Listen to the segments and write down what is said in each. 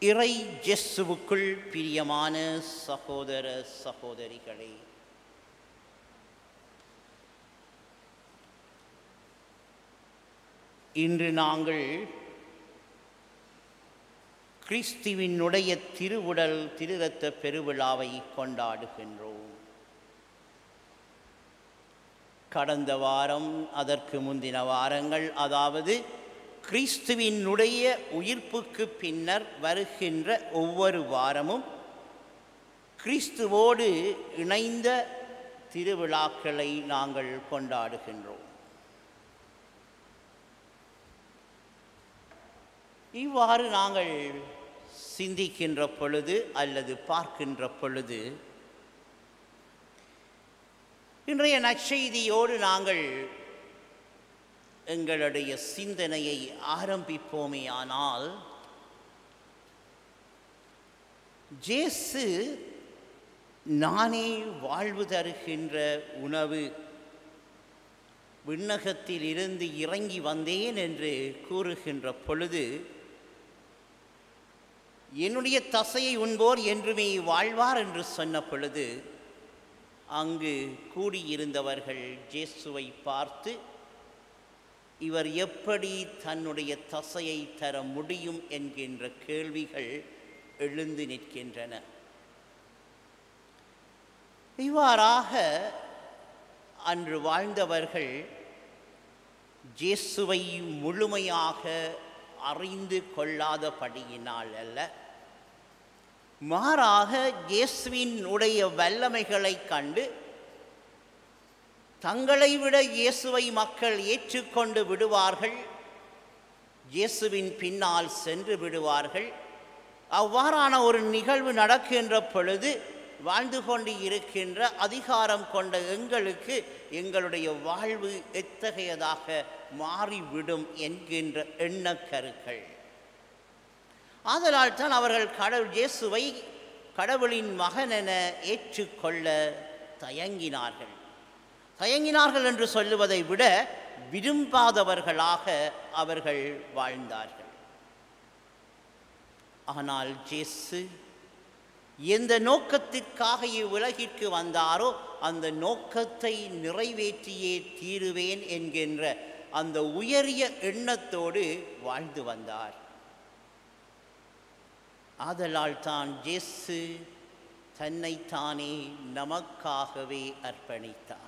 இறை ஜெஸ்ஸுவுக்குள் பிரியமான சகோதர சகோதரிகளே இன்று நாங்கள் கிறிஸ்துவினுடைய திருவுடல் திருரத்த பெருவிழாவை கொண்டாடுகின்றோம் கடந்த வாரம் அதற்கு முந்தின வாரங்கள் அதாவது கிறிஸ்துவினுடைய உயிர்ப்புக்கு பின்னர் வருகின்ற ஒவ்வொரு வாரமும் கிறிஸ்துவோடு இணைந்த திருவிழாக்களை நாங்கள் கொண்டாடுகின்றோம் இவ்வாறு நாங்கள் சிந்திக்கின்ற பொழுது அல்லது பார்க்கின்ற பொழுது இன்றைய நற்செய்தியோடு நாங்கள் எங்களுடைய சிந்தனையை ஆரம்பிப்போமே ஆனால் ஜேசு நானே வாழ்வு தருகின்ற உணவு விண்ணகத்தில் இருந்து இறங்கி வந்தேன் என்று கூறுகின்ற பொழுது என்னுடைய தசையை உண்போர் என்றுமே வாழ்வார் என்று சொன்ன பொழுது அங்கு கூடியிருந்தவர்கள் ஜேசுவை பார்த்து இவர் எப்படி தன்னுடைய தசையை தர முடியும் என்கின்ற கேள்விகள் எழுந்து நிற்கின்றன இவ்வாறாக அன்று வாழ்ந்தவர்கள் ஜேசுவை முழுமையாக அறிந்து கொள்ளாதபடியினால் அல்ல மாறாக இயேசுவின் உடைய வல்லமைகளை கண்டு தங்களை விட இயேசுவை மக்கள் ஏற்றுக்கொண்டு விடுவார்கள் இயேசுவின் பின்னால் சென்று விடுவார்கள் அவ்வாறான ஒரு நிகழ்வு நடக்கின்ற பொழுது வாழ்ந்து கொண்டு இருக்கின்ற அதிகாரம் கொண்ட எங்களுக்கு எங்களுடைய வாழ்வு எத்தகையதாக மாறிவிடும் என்கின்ற எண்ணக்கருக்கள் ஆதலால் தான் அவர்கள் கடவுள் இயேசுவை கடவுளின் மகன் என ஏற்றுக்கொள்ள தயங்கினார்கள் தயங்கினார்கள் என்று சொல்லுவதை விட விரும்பாதவர்களாக அவர்கள் வாழ்ந்தார்கள் ஆனால் ஜேசு எந்த நோக்கத்திற்காக இவ்வுலகிற்கு வந்தாரோ அந்த நோக்கத்தை நிறைவேற்றியே தீருவேன் என்கின்ற அந்த உயரிய எண்ணத்தோடு வாழ்ந்து வந்தார் ஆதலால் தான் ஜேசு தன்னைத்தானே நமக்காகவே அர்ப்பணித்தார்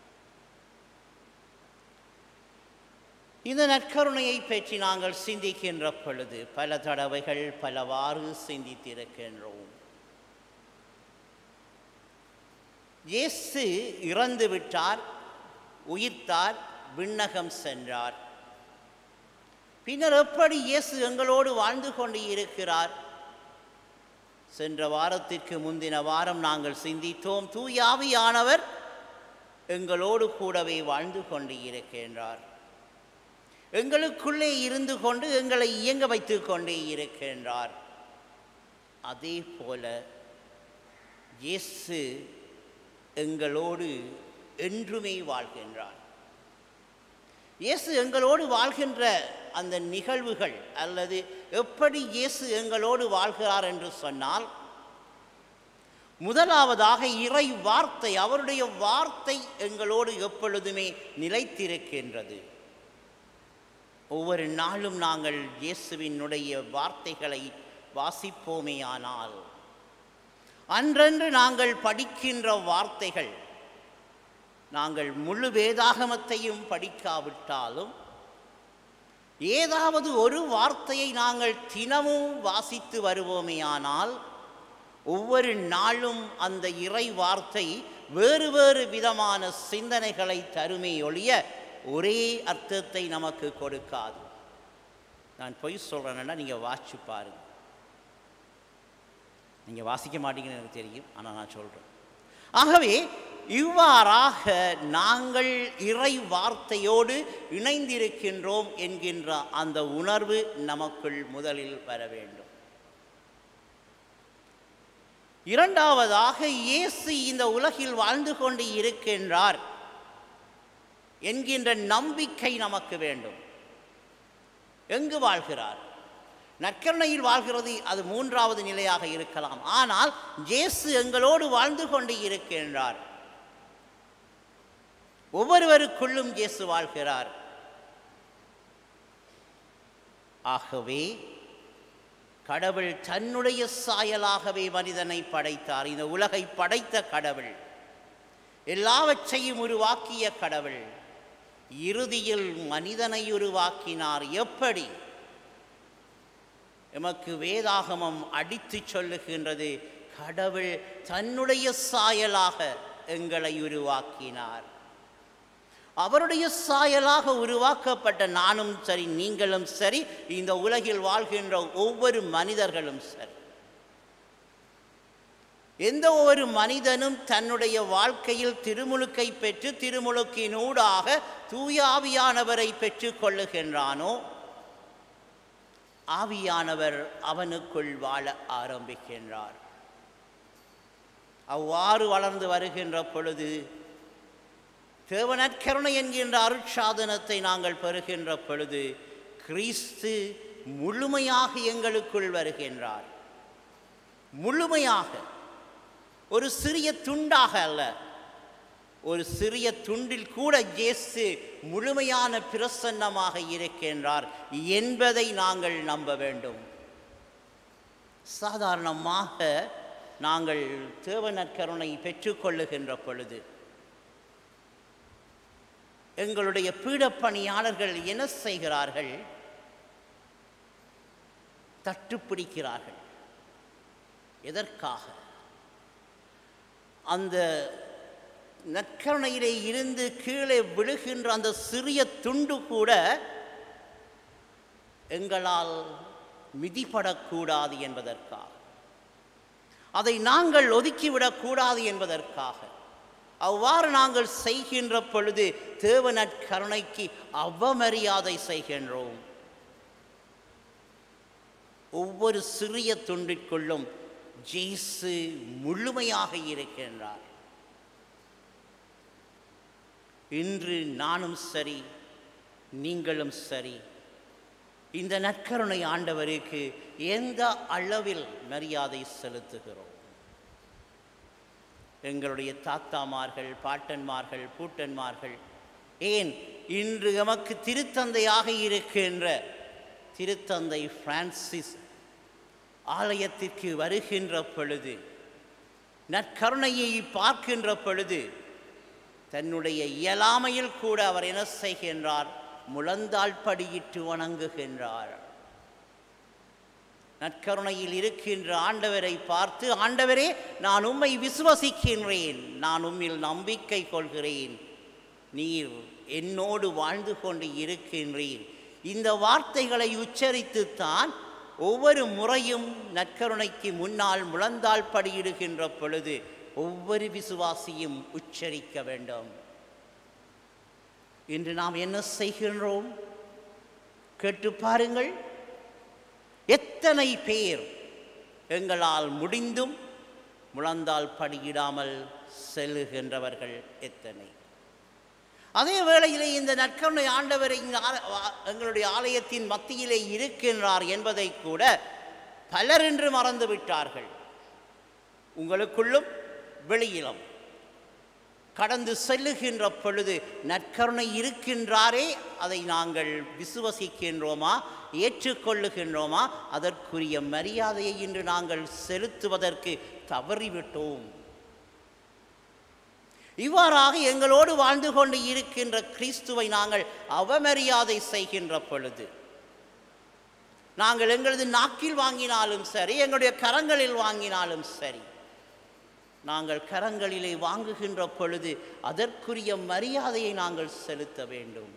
இந்த நற்கருணையை பற்றி நாங்கள் சிந்திக்கின்ற பொழுது பல தடவைகள் பலவாறு சிந்தித்திருக்கின்றோம் இயேசு இறந்து விட்டார் உயிர்த்தார் விண்ணகம் சென்றார் பின்னர் எப்படி இயேசு எங்களோடு வாழ்ந்து கொண்டு இருக்கிறார் சென்ற வாரத்திற்கு முந்தின வாரம் நாங்கள் சிந்தித்தோம் தூயாவியானவர் எங்களோடு கூடவே வாழ்ந்து கொண்டு இருக்கின்றார் எங்களுக்குள்ளே இருந்து கொண்டு எங்களை இயங்க வைத்து கொண்டே இருக்கின்றார் அதே போல இயேசு எங்களோடு என்றுமே வாழ்கின்றார் இயேசு எங்களோடு வாழ்கின்ற அந்த நிகழ்வுகள் அல்லது எப்படி இயேசு எங்களோடு வாழ்கிறார் என்று சொன்னால் முதலாவதாக இறை வார்த்தை அவருடைய வார்த்தை எங்களோடு எப்பொழுதுமே நிலைத்திருக்கின்றது ஒவ்வொரு நாளும் நாங்கள் இயேசுவினுடைய வார்த்தைகளை வாசிப்போமேயானால் அன்றன்று நாங்கள் படிக்கின்ற வார்த்தைகள் நாங்கள் முழு வேதாகமத்தையும் படிக்காவிட்டாலும் ஏதாவது ஒரு வார்த்தையை நாங்கள் தினமும் வாசித்து வருவோமேயானால் ஒவ்வொரு நாளும் அந்த இறை வார்த்தை வேறு வேறு விதமான சிந்தனைகளை தருமே ஒழிய ஒரே அர்த்தத்தை நமக்கு கொடுக்காது நான் பொய் சொல்கிறேன்னா நீங்கள் வாசிச்சு பாருங்க நீங்கள் வாசிக்க மாட்டீங்கன்னு எனக்கு தெரியும் ஆனால் நான் சொல்கிறேன் ஆகவே இவ்வாறாக நாங்கள் இறை வார்த்தையோடு இணைந்திருக்கின்றோம் என்கின்ற அந்த உணர்வு நமக்குள் முதலில் வர வேண்டும் இரண்டாவதாக இயேசு இந்த உலகில் வாழ்ந்து கொண்டு இருக்கின்றார் என்கின்ற நம்பிக்கை நமக்கு வேண்டும் எங்கு வாழ்கிறார் நற்கருணையில் வாழ்கிறது அது மூன்றாவது நிலையாக இருக்கலாம் ஆனால் இயேசு எங்களோடு வாழ்ந்து கொண்டு இருக்கின்றார் ஒவ்வொருவருக்குள்ளும் இயேசு வாழ்கிறார் ஆகவே கடவுள் தன்னுடைய சாயலாகவே மனிதனை படைத்தார் இந்த உலகை படைத்த கடவுள் எல்லாவற்றையும் உருவாக்கிய கடவுள் இறுதியில் மனிதனை உருவாக்கினார் எப்படி எமக்கு வேதாகமம் அடித்து சொல்லுகின்றது கடவுள் தன்னுடைய சாயலாக எங்களை உருவாக்கினார் அவருடைய சாயலாக உருவாக்கப்பட்ட நானும் சரி நீங்களும் சரி இந்த உலகில் வாழ்கின்ற ஒவ்வொரு மனிதர்களும் சரி எந்த ஒரு மனிதனும் தன்னுடைய வாழ்க்கையில் திருமுழுக்கை பெற்று திருமுழுக்கினூடாக தூயாவியானவரை பெற்று கொள்ளுகின்றானோ ஆவியானவர் அவனுக்குள் வாழ ஆரம்பிக்கின்றார் அவ்வாறு வளர்ந்து வருகின்ற பொழுது தேவனற்கருணை என்கின்ற அருட்சாதனத்தை நாங்கள் பெறுகின்ற பொழுது கிறிஸ்து முழுமையாக எங்களுக்குள் வருகின்றார் முழுமையாக ஒரு சிறிய துண்டாக அல்ல ஒரு சிறிய துண்டில் கூட இயேசு முழுமையான பிரசன்னமாக இருக்கின்றார் என்பதை நாங்கள் நம்ப வேண்டும் சாதாரணமாக நாங்கள் தேவனற்கருணை பெற்றுக்கொள்ளுகின்ற பொழுது எங்களுடைய பீடப்பணியாளர்கள் என்ன செய்கிறார்கள் தட்டுப்பிடிக்கிறார்கள் எதற்காக அந்த நற்கருணையிலே இருந்து கீழே விழுகின்ற அந்த சிறிய துண்டு கூட எங்களால் மிதிப்படக்கூடாது என்பதற்காக அதை நாங்கள் ஒதுக்கிவிடக்கூடாது என்பதற்காக அவ்வாறு நாங்கள் செய்கின்ற பொழுது தேவனற்கருணைக்கு அவமரியாதை செய்கின்றோம் ஒவ்வொரு சிறிய துண்டிற்குள்ளும் ஜேசு முழுமையாக இருக்கின்றார் இன்று நானும் சரி நீங்களும் சரி இந்த நற்கருணை ஆண்டவருக்கு எந்த அளவில் மரியாதை செலுத்துகிறோம் எங்களுடைய தாத்தாமார்கள் பாட்டன்மார்கள் பூட்டன்மார்கள் ஏன் இன்று எமக்கு திருத்தந்தையாக இருக்கின்ற திருத்தந்தை பிரான்சிஸ் ஆலயத்திற்கு வருகின்ற பொழுது நற்கருணையை பார்க்கின்ற பொழுது தன்னுடைய இயலாமையில் கூட அவர் என்ன செய்கின்றார் முழந்தாள் படியிட்டு வணங்குகின்றார் நற்கருணையில் இருக்கின்ற ஆண்டவரை பார்த்து ஆண்டவரே நான் உம்மை விசுவசிக்கின்றேன் நான் உம்மில் நம்பிக்கை கொள்கிறேன் நீர் என்னோடு வாழ்ந்து கொண்டு இருக்கின்றீர் இந்த வார்த்தைகளை உச்சரித்துத்தான் ஒவ்வொரு முறையும் நற்கருணைக்கு முன்னால் முழந்தாள் படியிடுகின்ற பொழுது ஒவ்வொரு விசுவாசியும் உச்சரிக்க வேண்டும் இன்று நாம் என்ன செய்கின்றோம் கேட்டு பாருங்கள் எத்தனை பேர் எங்களால் முடிந்தும் முழந்தால் படியிடாமல் செல்லுகின்றவர்கள் எத்தனை அதே வேளையிலே இந்த நற்கருணை ஆண்டவர் இங்கு ஆ- வா- எங்களுடைய ஆலயத்தின் மத்தியிலே இருக்கின்றார் என்பதை கூட பலர் என்று மறந்து விட்டார்கள் உங்களுக்குள்ளும் வெளியிலும் கடந்து செல்லுகின்ற பொழுது நற்கருணை இருக்கின்றாரே அதை நாங்கள் விசுவசிக்கின்றோமா ஏற்றுக்கொள்ளுகின்றோமா அதற்குரிய மரியாதையை இன்று நாங்கள் செலுத்துவதற்கு தவறிவிட்டோம் இவ்வாறாக எங்களோடு வாழ்ந்து கொண்டு இருக்கின்ற கிறிஸ்துவை நாங்கள் அவமரியாதை செய்கின்ற பொழுது நாங்கள் எங்களது நாக்கில் வாங்கினாலும் சரி எங்களுடைய கரங்களில் வாங்கினாலும் சரி நாங்கள் கரங்களிலே வாங்குகின்ற பொழுது அதற்குரிய மரியாதையை நாங்கள் செலுத்த வேண்டும்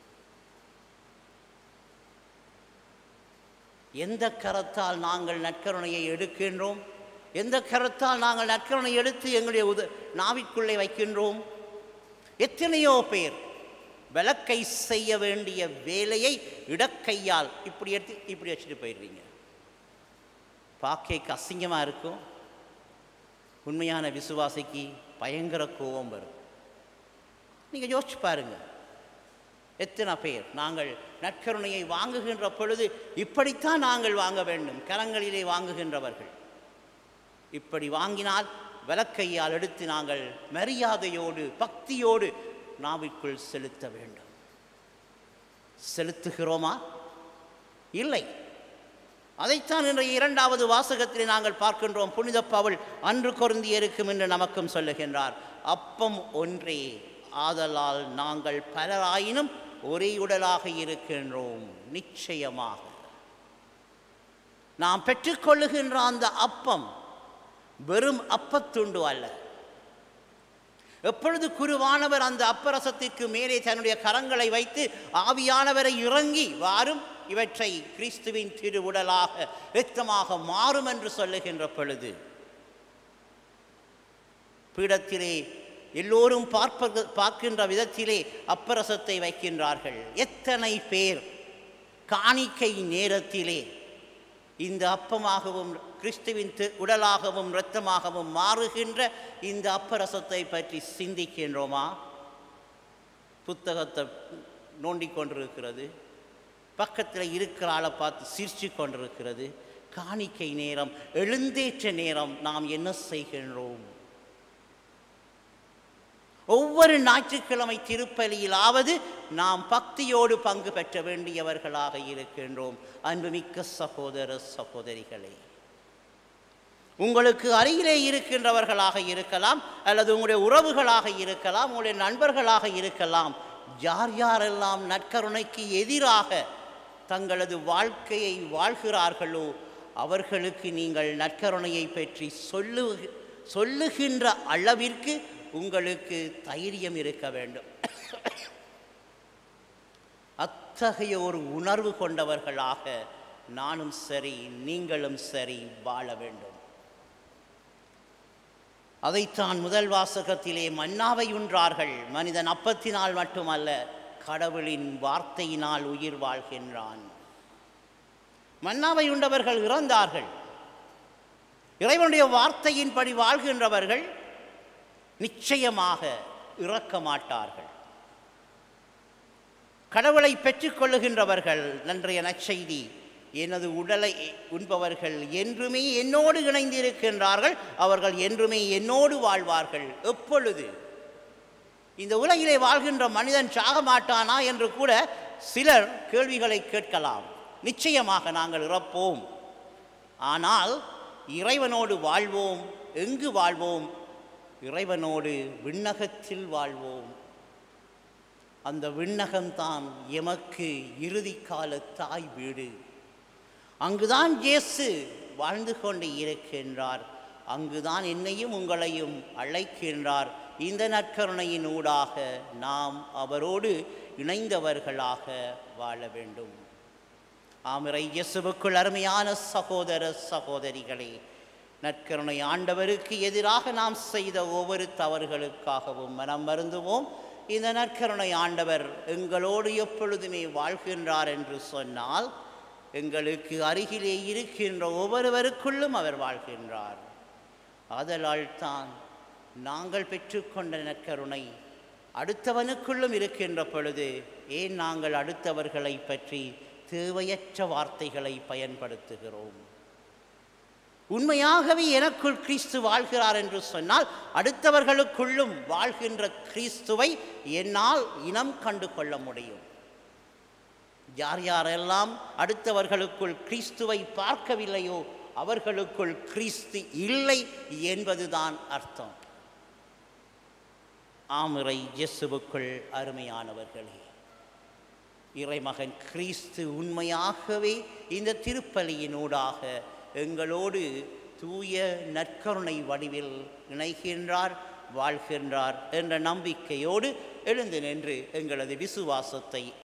எந்த கரத்தால் நாங்கள் நற்கருணையை எடுக்கின்றோம் எந்த கரத்தால் நாங்கள் நற்கருணை எடுத்து எங்களுடைய உத நாவிற்குள்ளே வைக்கின்றோம் எத்தனையோ பேர் விளக்கை செய்ய வேண்டிய வேலையை இடக்கையால் இப்படி எடுத்து இப்படி வச்சுட்டு போயிடுறீங்க பாக்கைக்கு அசிங்கமாக இருக்கும் உண்மையான விசுவாசிக்கு பயங்கர கோபம் வரும் நீங்கள் யோசிச்சு பாருங்க எத்தனை பேர் நாங்கள் நற்கருணையை வாங்குகின்ற பொழுது இப்படித்தான் நாங்கள் வாங்க வேண்டும் கரங்களிலே வாங்குகின்றவர்கள் இப்படி வாங்கினால் விளக்கையால் எடுத்து நாங்கள் மரியாதையோடு பக்தியோடு நாவிற்குள் செலுத்த வேண்டும் செலுத்துகிறோமா இல்லை அதைத்தான் இன்றைய இரண்டாவது வாசகத்திலே நாங்கள் பார்க்கின்றோம் புனித பவுல் அன்று கொருந்தி இருக்கும் என்று நமக்கும் சொல்லுகின்றார் அப்பம் ஒன்றே ஆதலால் நாங்கள் பலராயினும் ஒரே உடலாக இருக்கின்றோம் நிச்சயமாக நாம் பெற்றுக்கொள்ளுகின்ற அந்த அப்பம் வெறும் அப்பத்துண்டு அல்ல எப்பொழுது குருவானவர் அந்த அப்பரசத்திற்கு மேலே தன்னுடைய கரங்களை வைத்து ஆவியானவரை இறங்கி வாரும் இவற்றை கிறிஸ்துவின் திருவுடலாக இரத்தமாக மாறும் என்று சொல்லுகின்ற பொழுது பீடத்திலே எல்லோரும் பார்ப்ப பார்க்கின்ற விதத்திலே அப்பரசத்தை வைக்கின்றார்கள் எத்தனை பேர் காணிக்கை நேரத்திலே இந்த அப்பமாகவும் கிறிஸ்துவின் தி- உடலாகவும் இரத்தமாகவும் மாறுகின்ற இந்த அப்பரசத்தை பற்றி சிந்திக்கின்றோமா புத்தகத்தை நோண்டிக் கொண்டிருக்கிறது பக்கத்தில் இருக்கிற ஆளை பார்த்து சிரிச்சு கொண்டிருக்கிறது காணிக்கை நேரம் எழுந்தேற்ற நேரம் நாம் என்ன செய்கின்றோம் ஒவ்வொரு ஞாயிற்றுக்கிழமை திருப்பலியிலாவது நாம் பக்தியோடு பங்கு பெற்ற வேண்டியவர்களாக இருக்கின்றோம் அன்புமிக்க சகோதர சகோதரிகளே உங்களுக்கு அருகிலே இருக்கின்றவர்களாக இருக்கலாம் அல்லது உங்களுடைய உறவுகளாக இருக்கலாம் உங்களுடைய நண்பர்களாக இருக்கலாம் யார் யாரெல்லாம் நற்கருணைக்கு எதிராக தங்களது வாழ்க்கையை வாழ்கிறார்களோ அவர்களுக்கு நீங்கள் நற்கருணையை பற்றி சொல்லு சொல்லுகின்ற அளவிற்கு உங்களுக்கு தைரியம் இருக்க வேண்டும் அத்தகைய ஒரு உணர்வு கொண்டவர்களாக நானும் சரி நீங்களும் சரி வாழ வேண்டும் அதைத்தான் முதல் வாசகத்திலே மன்னாவை உன்றார்கள் மனிதன் அப்பத்தினால் மட்டுமல்ல கடவுளின் வார்த்தையினால் உயிர் வாழ்கின்றான் மன்னாவை உண்டவர்கள் இறந்தார்கள் இறைவனுடைய வார்த்தையின்படி வாழ்கின்றவர்கள் நிச்சயமாக இறக்க மாட்டார்கள் கடவுளை பெற்றுக்கொள்ளுகின்றவர்கள் நன்றைய நற்செய்தி எனது உடலை உண்பவர்கள் என்றுமே என்னோடு இணைந்திருக்கின்றார்கள் அவர்கள் என்றுமே என்னோடு வாழ்வார்கள் எப்பொழுது இந்த உலகிலே வாழ்கின்ற மனிதன் சாக மாட்டானா என்று கூட சிலர் கேள்விகளை கேட்கலாம் நிச்சயமாக நாங்கள் இறப்போம் ஆனால் இறைவனோடு வாழ்வோம் எங்கு வாழ்வோம் இறைவனோடு விண்ணகத்தில் வாழ்வோம் அந்த விண்ணகம்தான் எமக்கு இறுதிக்கால தாய் வீடு அங்குதான் இயேசு வாழ்ந்து கொண்டு இருக்கின்றார் அங்குதான் என்னையும் உங்களையும் அழைக்கின்றார் இந்த நற்கருணையின் ஊடாக நாம் அவரோடு இணைந்தவர்களாக வாழ வேண்டும் ஆமிரை இயேசுவுக்குள் அருமையான சகோதர சகோதரிகளே நற்கருணை ஆண்டவருக்கு எதிராக நாம் செய்த ஒவ்வொரு தவறுகளுக்காகவும் மனம் மருந்துவோம் இந்த நற்கருணை ஆண்டவர் எங்களோடு எப்பொழுதுமே வாழ்கின்றார் என்று சொன்னால் எங்களுக்கு அருகிலே இருக்கின்ற ஒவ்வொருவருக்குள்ளும் அவர் வாழ்கின்றார் ஆதலால் தான் நாங்கள் பெற்றுக்கொண்ட நற்கருணை அடுத்தவனுக்குள்ளும் இருக்கின்ற பொழுது ஏன் நாங்கள் அடுத்தவர்களை பற்றி தேவையற்ற வார்த்தைகளை பயன்படுத்துகிறோம் உண்மையாகவே எனக்குள் கிறிஸ்து வாழ்கிறார் என்று சொன்னால் அடுத்தவர்களுக்குள்ளும் வாழ்கின்ற கிறிஸ்துவை என்னால் இனம் கண்டு கொள்ள முடியும் யார் யாரெல்லாம் அடுத்தவர்களுக்குள் கிறிஸ்துவை பார்க்கவில்லையோ அவர்களுக்குள் கிறிஸ்து இல்லை என்பதுதான் அர்த்தம் ஆமிரை இயேசுவுக்குள் அருமையானவர்களே இறைமகன் கிறிஸ்து உண்மையாகவே இந்த திருப்பலியினூடாக எங்களோடு தூய நற்கருணை வடிவில் இணைகின்றார் வாழ்கின்றார் என்ற நம்பிக்கையோடு எழுந்து நின்று எங்களது விசுவாசத்தை